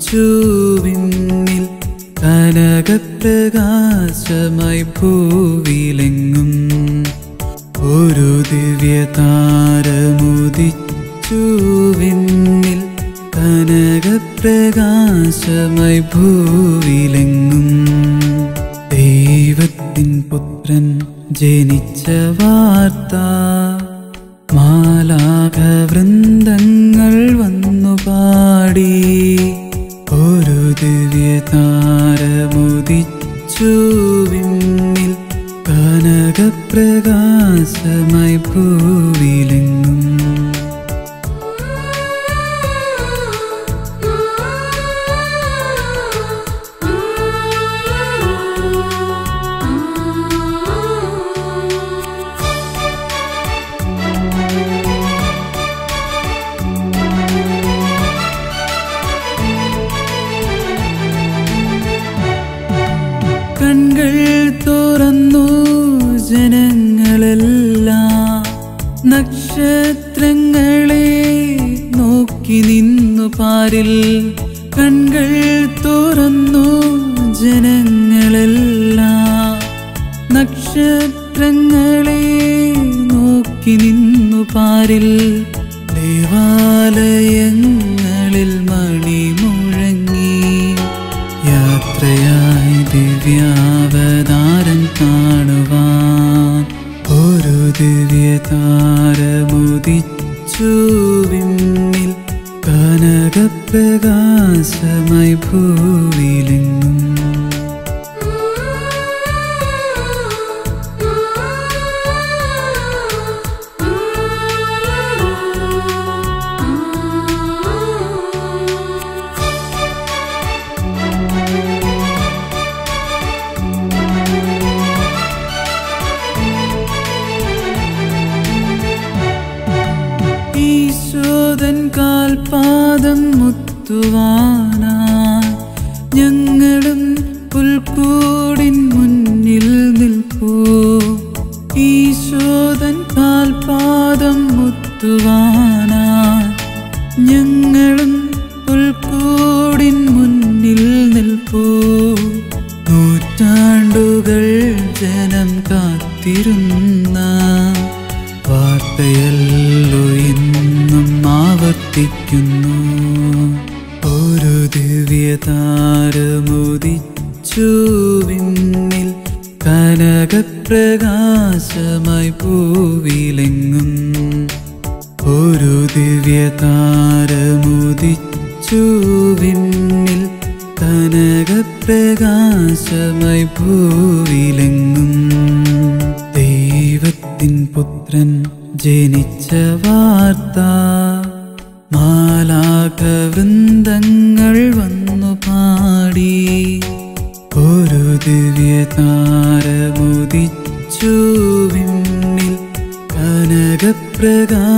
വിണ്ണിൽ കനകപ്രകാശമായി ഭൂവിലെങ്ങും ഒരു ദിവ്യ താരമുദിച്ചു വിണ്ണിൽ കനകപ്രകാശമായി ഭൂവിലെങ്ങും ദൈവത്തിൻ പുത്രൻ ജനിച്ച വാർത്ത മാലാഘവൃന്ദങ്ങൾ വന്നു പാടി ഒരു ദിവ്യ താരമുദിച്ചു വിണ്ണിൽ കനകപ്രകാശമായി ഭൂവിലെങ്ങും കൺകൾ തുറന്നു ജനങ്ങളെല്ലാം നക്ഷത്രങ്ങളെ നോക്കി നിന്നു പാരിൽ കൺകൾ തുറന്നു ജനങ്ങളെല്ലാം നക്ഷത്രങ്ങളെ നോക്കി നിന്നു പാരിൽ ദേവാലയങ്ങളിൽ മണി മുഴങ്ങി യാത്രയായി ദിവ്യാവതാരം കാണുവാൻ ഒരു ദിവ്യ താരമുദിച്ചു വിണ്ണിൽ കനകപ്രകാശമായി ഭൂവിലെങ്ങും ഈശോദൻ കാൽപാദം മുത്തുവാനായി ഞങ്ങളും പുൽക്കൂടിൻ മുന്നിൽ നിൽപ്പൂ ഈശോദൻ കാൽപാദം മുത്തുവാനായി ഞങ്ങളും പുൽക്കൂടിൻ മുന്നിൽ നിൽപ്പൂ നൂറ്റാണ്ടുകൾ ജനം കാത്തിരുന്ന വാർത്തയല്ലോ എന്നും ആവർത്തിക്കുന്നു ഒരു ദിവ്യ താരമുദിച്ചു വിണ്ണിൽ കനകപ്രകാശമായി ഭൂവിലെങ്ങും ഒരു ദിവ്യ താരമുദിച്ചു വിണ്ണിൽ കനകപ്രകാശമായി ഭൂവിലെങ്ങും ദൈവത്തിൻ പുത്രൻ ജനിച്ച വാർത്ത മാലാകവൃന്ദങ്ങൾ വന്നു പാടി ഒരു ദിവ്യ താരമുദിച്ചു വിണ്ണിൽ കനകപ്രകാശ